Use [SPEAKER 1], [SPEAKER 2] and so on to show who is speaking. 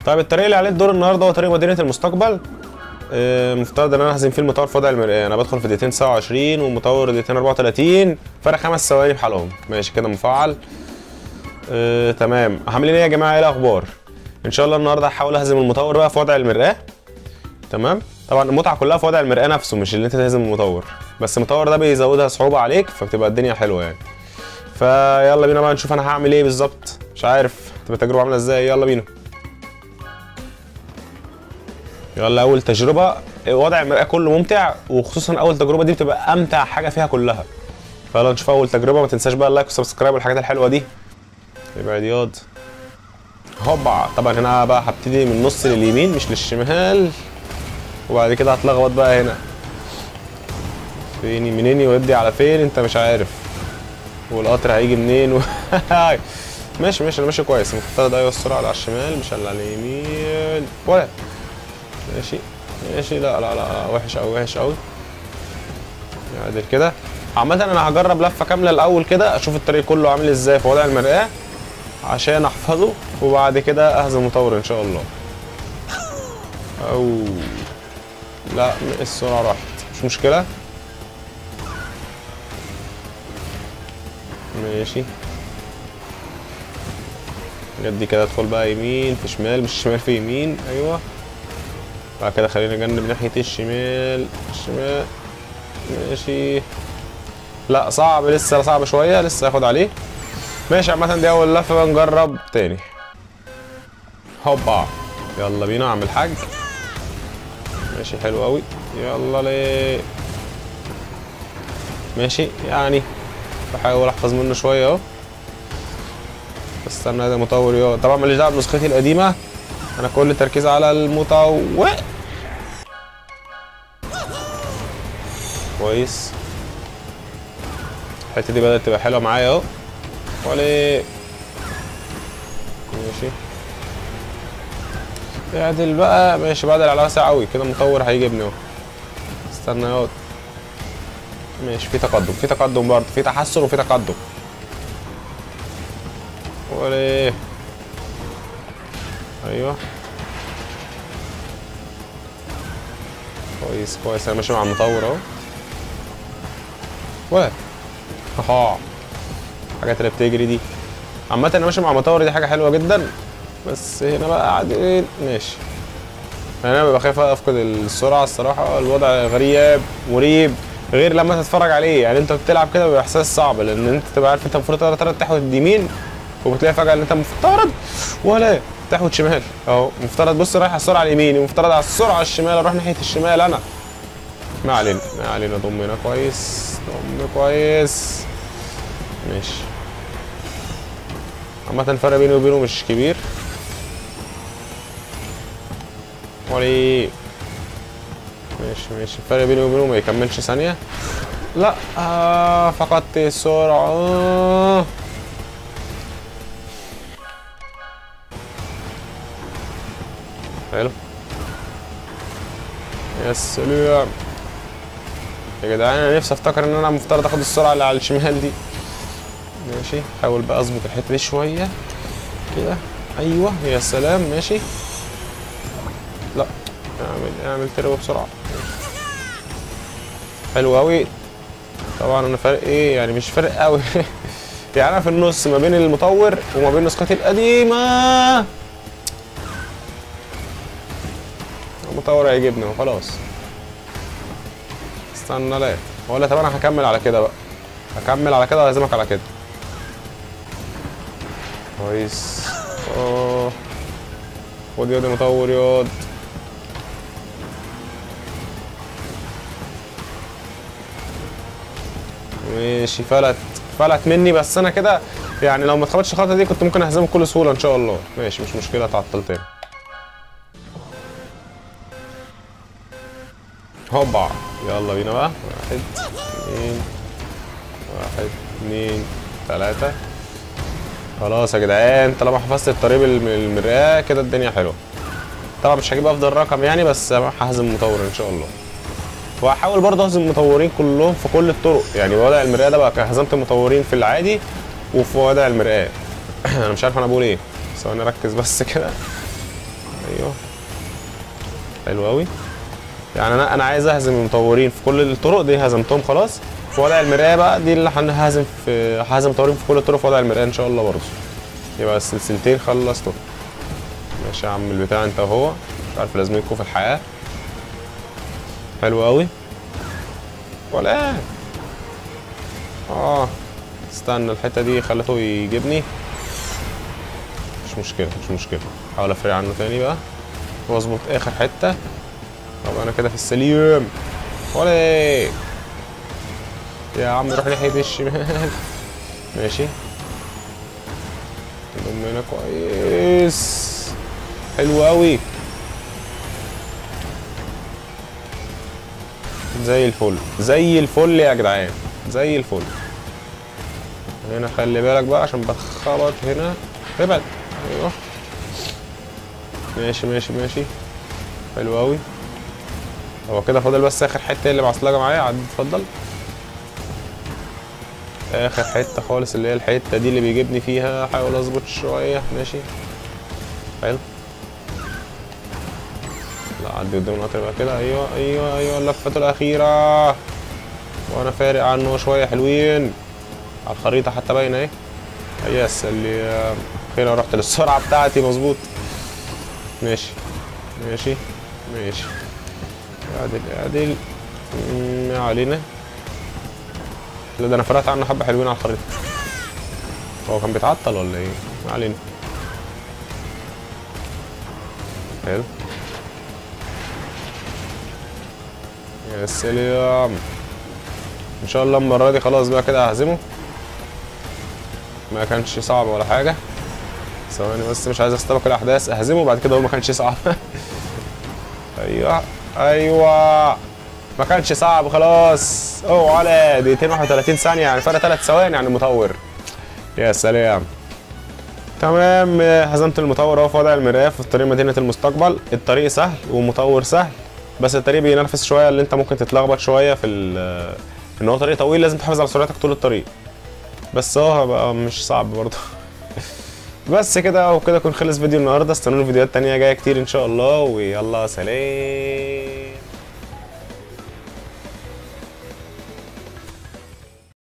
[SPEAKER 1] طيب الطريق اللي عليه الدور النهارده هو طريق مدينه المستقبل آه، مفترض ان انا هزم فيه المطور في وضع المرآة انا بدخل في دقيقتين 29 والمطور دقيقتين 34 فرق خمس ثواني بحالهم ماشي كده مفعل آه، تمام عاملين ايه يا جماعه ايه الاخبار ان شاء الله النهارده هحاول اهزم المطور بقى في وضع المرآة تمام طبعا المتعه كلها في وضع المرآة نفسه مش اللي انت تهزم المطور بس المطور ده بيزودها صعوبه عليك فبتبقى الدنيا حلوه يعني فيلا بينا بقى نشوف انا هعمل ايه بالظبط مش عارف تبقى التجربه عامله ازاي يلا بينا يلا اول تجربه وضع المرآة كله ممتع وخصوصا اول تجربه دي بتبقى امتع حاجه فيها كلها فيلا نشوف اول تجربه ما تنساش بقى اللايك والسبسكرايب والحاجات الحلوه دي ابعد ياض هوبا طبعا هنا بقى هبتدي من النص لليمين مش للشمال وبعد كده هتلخبط بقى هنا فين منين يودي على فين انت مش عارف والقطر هيجي منين و... ماشي ماشي انا ماشي كويس المفترض ايوه السرعه على الشمال مش اللي على اليمين ولا ماشي ماشي لا لا لا وحش قوي وحش قوي نعدل كده عامة انا هجرب لفة كاملة الاول كده اشوف الطريق كله عامل ازاي في وضع المرآة عشان احفظه وبعد كده اهزم المطور ان شاء الله او لا السرعة راحت مش مشكلة ماشي جدي كده ادخل بقى يمين في شمال مش شمال في يمين ايوه بعد كده خلينا نجنب ناحية الشمال الشمال ماشي لا صعب لسه صعب شوية لسه هاخد عليه ماشي عامة دي أول لفة بقى نجرب تاني هوبا يلا بينا أعمل حاج ماشي حلو أوي يلا ليه ماشي يعني بحاول أحفظ منه شوية أهو استنى ده مطور يا طبعا ماليش دعوة بنسختي القديمة أنا كل تركيزي على المطور كويس الحته دي بدات تبقى حلوه معايا اهو ولي ماشي اعدل بقى ماشي بعدل على واسع قوي كده المطور هيجيبني اهو استنى اهو ماشي في تقدم في تقدم برضه في تحسن وفي تقدم ولي ايوه كويس كويس انا ماشي مع المطور اهو ولا اها الحاجات اللي بتجري دي عامة انا ماشي مع مطور دي حاجة حلوة جدا بس هنا بقى قاعدين ماشي انا ببقى خايف افقد السرعة الصراحة الوضع غريب مريب غير لما تتفرج عليه يعني انت بتلعب كده بيبقى احساس صعب لان انت تبقى عارف انت المفروض تقدر تحود يمين وبتلاقي فجأة ان انت مفترض ولا تحود شمال اهو مفترض بص رايح على السرعة اليمين ومفترض على السرعة الشمال اروح ناحية الشمال انا ما علينا ما علينا ضمنا كويس ضم كويس ماشي عامة الفرق بيني وبينه مش كبير ولي ماشي ماشي الفرق بيني وبينه ما يكملش ثانية لا آه فقدت السرعة حلو يا سلام يا جدعان انا نفسي افتكر ان انا مفترض اخد السرعه اللي على الشمال دي ماشي حاول بقى اظبط الحته دي شويه كده ايوه يا سلام ماشي لا اعمل اعمل تربو بسرعه حلو قوي طبعا انا فرق ايه يعني مش فرق قوي يعني انا في النص ما بين المطور وما بين نسختي القديمه المطور هيجيبني وخلاص استنى لا ولا طب انا هكمل على كده بقى هكمل على كده وهزمك على كده كويس اه خد ياض يا مطور ياض ماشي فلت فلت مني بس انا كده يعني لو ما اتخبطش الخطه دي كنت ممكن اهزمه بكل سهوله ان شاء الله ماشي مش مشكله اتعطل تاني هوبا يلا بينا بقى واحد اتنين واحد اتنين تلاتة خلاص يا جدعان طالما حفظت الطريق من المرآة كده الدنيا حلوة طبعا مش هجيب افضل رقم يعني بس ههزم مطور ان شاء الله وهحاول برضه اهزم المطورين كلهم في كل الطرق يعني وضع المرآة ده بقى هزمت المطورين في العادي وفي وضع المرآة انا مش عارف انا بقول ايه ثواني اركز بس كده ايوه حلو قوي يعني انا انا عايز اهزم المطورين في كل الطرق دي هزمتهم خلاص في وضع المرايه بقى دي اللي هنهزم في ههزم مطورين في كل الطرق في وضع المرايه ان شاء الله برضه يبقى السلسلتين خلصتهم ماشي يا عم البتاع انت وهو مش عارف لازمتكم في الحياه حلو قوي ولا إيه؟ اه استنى الحته دي خلته يجيبني مش مشكله مش مشكله حاول افرق عنه تاني بقى واظبط اخر حته طب انا كده في السليم ولا إيه؟ يا عم روح ناحيه الشمال ماشي نضم هنا كويس حلو قوي زي الفل زي الفل يا جدعان زي الفل هنا خلي بالك بقى عشان بتخبط هنا ابعد ايوه ماشي ماشي ماشي حلو قوي هو كده فاضل بس اخر حته اللي معصلجه معايا عدي اتفضل اخر حته خالص اللي هي الحته دي اللي بيجيبني فيها احاول اظبط شويه ماشي حلو لا عدي قدام القطر بقى كده ايوه ايوه ايوه اللفه الاخيره وانا فارق عنه شويه حلوين على الخريطه حتى باينه اهي يس اللي اخيرا رحت للسرعه بتاعتي مظبوط ماشي ماشي ماشي اعدل اعدل ما علينا لا ده انا فرقت عنه حبه حلوين على الخريطه هو كان بيتعطل ولا ايه ما علينا حلو يا سلام ان شاء الله المره دي خلاص بقى كده ههزمه ما كانش صعب ولا حاجه ثواني بس مش عايز استبق الاحداث اهزمه بعد كده اقول ما كانش صعب ايوه ايوه ما كانش صعب خلاص اوه على دقيقتين 31 ثانيه يعني فرق 3 ثواني عن المطور يا سلام تمام هزمت المطور اهو في وضع المرايه في طريق مدينه المستقبل الطريق سهل ومطور سهل بس الطريق بينافس شويه اللي انت ممكن تتلخبط شويه في ال- ان هو طريق طويل لازم تحافظ على سرعتك طول الطريق بس هو بقى مش صعب برضه بس كده وكده يكون خلص فيديو النهارده استنوا فيديوهات تانية جايه كتير ان شاء الله ويلا سلام